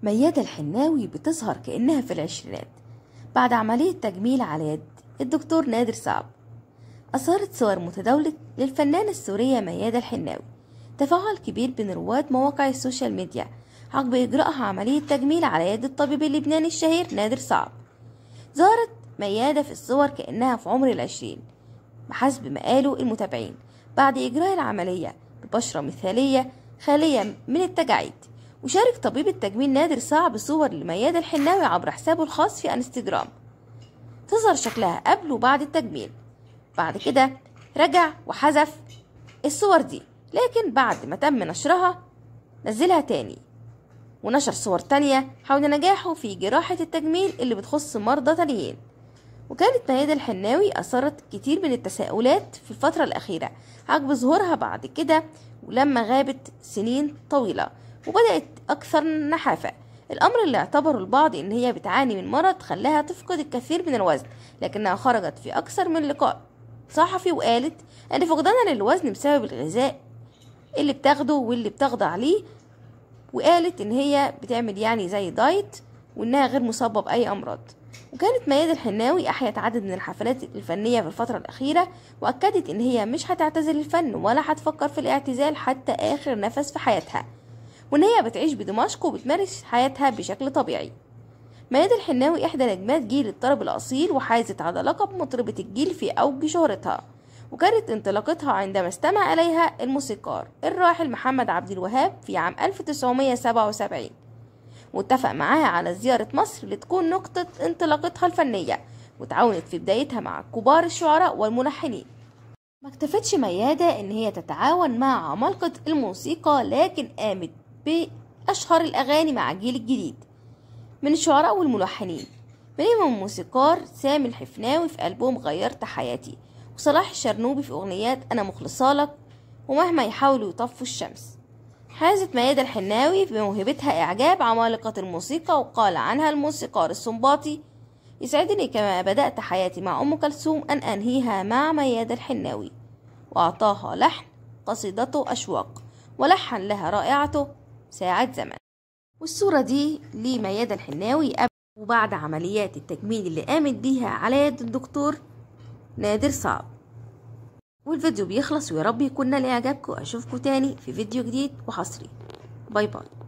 ميادة الحناوي بتظهر كأنها في العشرينات بعد عملية تجميل على يد الدكتور نادر صعب أثارت صور متداولة للفنانة السورية ميادة الحناوي تفاعل كبير بين رواد مواقع السوشيال ميديا عقب إجراءها عملية تجميل على يد الطبيب اللبناني الشهير نادر صعب ظهرت ميادة في الصور كأنها في عمر العشرين بحسب ما قالوا المتابعين بعد إجراء العملية ببشرة مثالية خالية من التجاعيد وشارك طبيب التجميل نادر صعب صور لميادة الحناوي عبر حسابه الخاص في انستجرام تظهر شكلها قبل وبعد التجميل بعد كده رجع وحذف الصور دي لكن بعد ما تم نشرها نزلها تاني ونشر صور تانية حول نجاحه في جراحة التجميل اللي بتخص مرضى تانيين وكانت ميادة الحناوي أثارت كتير من التساؤلات في الفترة الأخيرة عقب ظهورها بعد كده ولما غابت سنين طويلة وبدأت أكثر نحافة الأمر اللي اعتبره البعض إن هي بتعاني من مرض خلاها تفقد الكثير من الوزن لكنها خرجت في أكثر من لقاء صحفي وقالت أن فقدانها للوزن بسبب الغذاء اللي بتاخده واللي بتخضع ليه وقالت إن هي بتعمل يعني زي دايت وإنها غير مصابة بأي أمراض وكانت ميادة الحناوي أحيت عدد من الحفلات الفنية في الفترة الأخيرة وأكدت إن هي مش هتعتزل الفن ولا هتفكر في الاعتزال حتى آخر نفس في حياتها وإن هي بتعيش بدمشق وبتمارس حياتها بشكل طبيعي ميادة الحناوي إحدى نجمات جيل الطرب الأصيل وحازت على لقب مطربة الجيل في أوج شهرتها وكانت انطلاقتها عندما استمع إليها الموسيقار الراحل محمد عبد الوهاب في عام 1977 واتفق معاها على زيارة مصر لتكون نقطة انطلاقتها الفنية وتعاونت في بدايتها مع كبار الشعراء والملحنين ما اكتفتش ميادة ان هي تتعاون مع عمالقة الموسيقى لكن قامت بأشهر الأغاني مع الجيل الجديد من الشعراء والملحنين منهم الموسيقار سامي الحفناوي في ألبوم غيرت حياتي وصلاح الشرنوبي في أغنيات أنا مخلصالك ومهما يحاولوا يطفوا الشمس حازت ميادة الحناوي بموهبتها إعجاب عمالقة الموسيقى وقال عنها الموسيقار السنباطي يسعدني كما بدأت حياتي مع أم كلثوم أن أنهيها مع ميادة الحناوي وأعطاها لحن قصيدته أشواق ولحن لها رائعته ساعة زمن والصورة دي لميادة الحناوي قبل وبعد عمليات التجميل اللي قامت بيها على يد الدكتور نادر صعب والفيديو بيخلص ويا رب يكون نال اعجابكم اشوفكم تاني في فيديو جديد وحصري باي باي